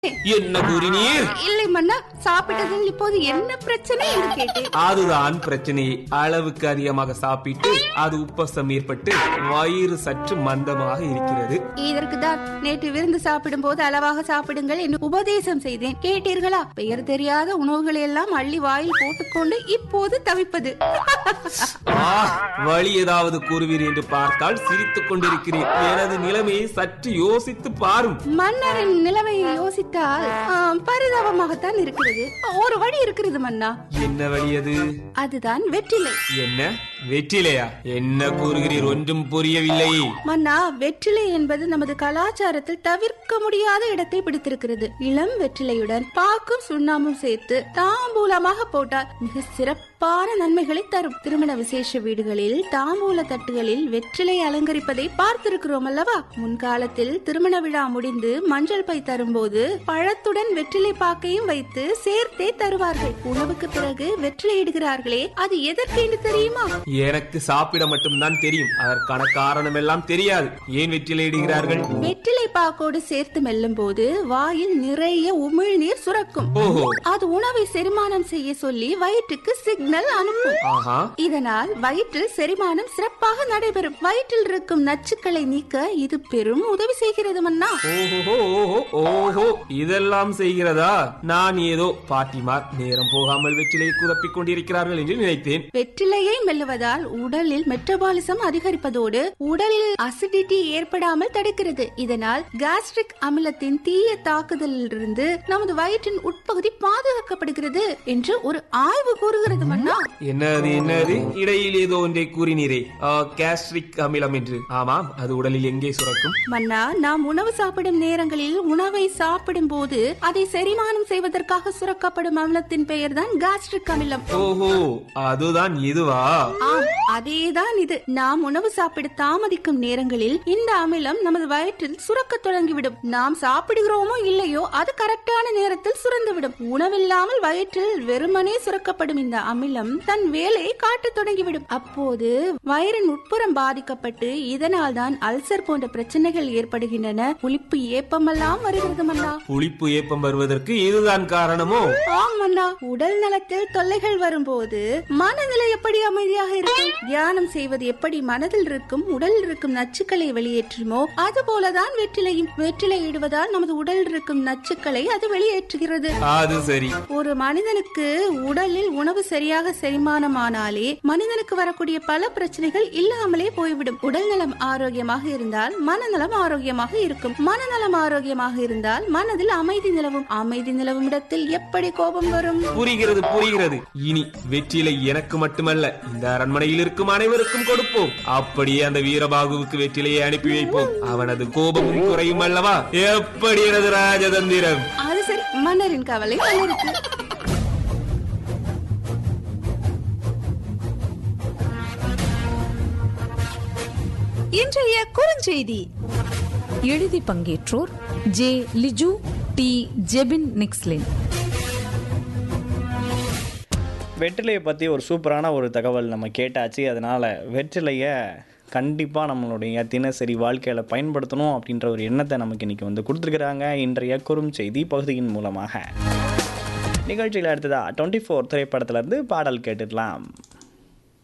என்ன கூறினீர் இல்லை மன்னா சாப்பிட்டதில் இப்போது என்ன பிரச்சனை என்று கேட்டேன் அதுதான் பிரச்சனை அளவுக்கு அதிகமாக சாப்பிட்டு அது உப்பசம் ஏற்பட்டு வயிறு சற்று மந்தமாக இருக்கிறது இதற்கு தான் நேற்று விருந்து சாப்பிடும் போது அளவாக சாப்பிடுங்கள் என்று உபதேசம் செய்தேன் கேட்டீர்களா பெயர் தெரியாத உணவுகளை எல்லாம் அள்ளி வாயில் போட்டுக்கொண்டு இப்போது தவிப்பது ஆ, வழி ஏதாவது கூறுவீர் என்று பார்த்தால் சிரித்துக் கொண்டிருக்கிறேன் எனது நிலைமையை சற்று யோசித்து பாரும் மன்னரின் நிலைமையை யோசித்தால் ஆம், பரிதாபமாகத்தான் இருக்கிறது ஒரு வழி இருக்கிறது மன்னா என்ன வழி அது அதுதான் வெற்றிலை என்ன வெற்றிலையா என்ன கூறுகிறீர் ஒன்றும் புரியவில்லை மன்னா வெற்றிலை என்பது நமது கலாச்சாரத்தில் தவிர்க்க முடியாத இடத்தை பிடித்திருக்கிறது இளம் வெற்றிலையுடன் பாக்கும் சுண்ணாம்பும் சேர்த்து தாம்பூலமாக போட்டால் மிக சிறப்பான நன்மைகளை தரும் திருமண விசேஷ வீடுகளில் தாம்பூல தட்டுகளில் வெற்றிலை அலங்கரிப்பதை பார்த்திருக்கிறோம் அல்லவா முன்காலத்தில் திருமண விழா முடிந்து மஞ்சள் பை தரும்போது பழத்துடன் வெற்றிலை பாக்கையும் வைத்து சேர்த்தே தருவார்கள் உணவுக்கு பிறகு வெற்றிலை இடுகிறார்களே அது எதற்கு என்று தெரியுமா எனக்கு சாப்பிட மட்டும்தான் தெரியும் அதற்கான காரணம் எல்லாம் தெரியாது ஏன் வெற்றிலை இடுகிறார்கள் வெற்றிலை பாக்கோடு சேர்த்து மெல்லும் போது வாயில் நிறைய உமிழ்நீர் சுரக்கும் ஓஹோ அது உணவை செரிமானம் செய்ய சொல்லி வயிற்றுக்கு சிக்னல் அனுப்பும் ஆஹா இதனால் வயிற்றில் செரிமானம் சிறப்பாக நடைபெறும் வயிற்றில் இருக்கும் நச்சுக்களை நீக்க இது பெரும் உதவி செய்கிறது மன்னா ஓஹோ ஓஹோ ஓஹோ இதெல்லாம் செய்கிறதா நான் ஏதோ பாட்டிமார் நேரம் போகாமல் வெற்றிலையை குதப்பிக் கொண்டிருக்கிறார்கள் என்று நினைத்தேன் வெற்றிலையை மெல்லுவதால் உடலில் மெட்டபாலிசம் அதிகரிப்பதோடு உடலில் அசிடிட்டி ஏற்படாமல் தடுக்கிறது இதனால் கேஸ்ட்ரிக் அமிலத்தின் தீய தாக்குதலிலிருந்து நமது வயிற்றின் உட்பகுதி பாதுகாக்கப்படுகிறது என்று ஒரு ஆய்வு கூறுகிறது மன்னா என்னது என்னது இடையில் ஏதோ ஒன்றை கூறினீரே கேஸ்ட்ரிக் அமிலம் என்று ஆமாம் அது உடலில் எங்கே சுரக்கும் மன்னா நாம் உணவு சாப்பிடும் நேரங்களில் உணவை சாப்பிடும் போது அதை செரிமானம் செய்வதற்காக சுரக்கப்படும் அமிலத்தின் பெயர்தான் கேஸ்ட்ரிக் அமிலம் ஓஹோ அதுதான் இதுவா ஆம் அதேதான் இது நாம் உணவு சாப்பிட தாமதிக்கும் நேரங்களில் இந்த அமிலம் நமது வயிற்றில் சுரக்க தொடங்கிவிடும் நாம் சாப்பிடுகிறோமோ இல்லையோ அது கரெக்டான நேரத்தில் சுரந்துவிடும் உணவில்லாமல் வயிற்றில் வெறுமனே சுரக்கப்படும் இந்த அமிலம் தன் வேலையை காட்டத் தொடங்கிவிடும் அப்போது வயிறின் உட்புறம் பாதிக்கப்பட்டு இதனால் தான் அல்சர் போன்ற பிரச்சனைகள் ஏற்படுகின்றன புளிப்பு ஏப்பமெல்லாம் வருகிறது மன்னா புளிப்பு ஏப்பம் வருவதற்கு இதுதான் காரணமோ ஆம் மன்னா உடல் நலத்தில் தொல்லைகள் வரும்போது மனநிலை எப்படி அமைதியாக இருக்கும் தியானம் செய்வது எப்படி மனதில் இருக்கும் உடலில் இருக்கும் நச்சுக்களை வெளியேற்றுமோ அது போலதான் வெற்றிலையும் வெற்றிலை இடுவதால் நமது உடலில் இருக்கும் நச்சுக்களை அது வெளியேற்றுகிறது அது சரி ஒரு மனிதனுக்கு உடலில் உணவு சரியாக செரிமானமானாலே மனிதனுக்கு வரக்கூடிய பல பிரச்சனைகள் இல்லாமலே போய்விடும் உடல் நலம் ஆரோக்கியமாக இருந்தால் மனநலம் ஆரோக்கியமாக இருக்கும் மனநலம் ஆரோக்கியமாக இருந்தால் மனதில் அமைதி நிலவும் அமைதி நிலவும் இடத்தில் எப்படி கோபம் வரும் புரிகிறது புரிகிறது இனி வெற்றிலை எனக்கு மட்டுமல்ல இந்த அரண்மனையில் இருக்கும் அனைவருக்கும் கொடுப்போம் அப்படியே அந்த வீரபாகுவுக்கு வெற்றிலையை அனுப்பி வைப்போம் அவனது கோபமும் குறையும் அல்லவா எப்படி எனது ராஜதந்திரம் அது சரி மன்னரின் கவலை மன்னருக்கு இன்றைய குறுஞ்செய்தி எழுதி பங்கேற்றோர் ஜே லிஜு டி ஜெபின் நிக்ஸ்லின் வெற்றிலையை பற்றி ஒரு சூப்பரான ஒரு தகவல் நம்ம கேட்டாச்சு அதனால் வெற்றிலையை கண்டிப்பாக நம்மளுடைய தினசரி வாழ்க்கையில் பயன்படுத்தணும் அப்படின்ற ஒரு எண்ணத்தை நமக்கு இன்றைக்கி வந்து கொடுத்துருக்குறாங்க இன்றைய குறுஞ்செய்தி பகுதியின் மூலமாக நிகழ்ச்சியில் அடுத்ததா டுவெண்ட்டி ஃபோர் திரைப்படத்துலேருந்து பாடல் கேட்டுடலாம்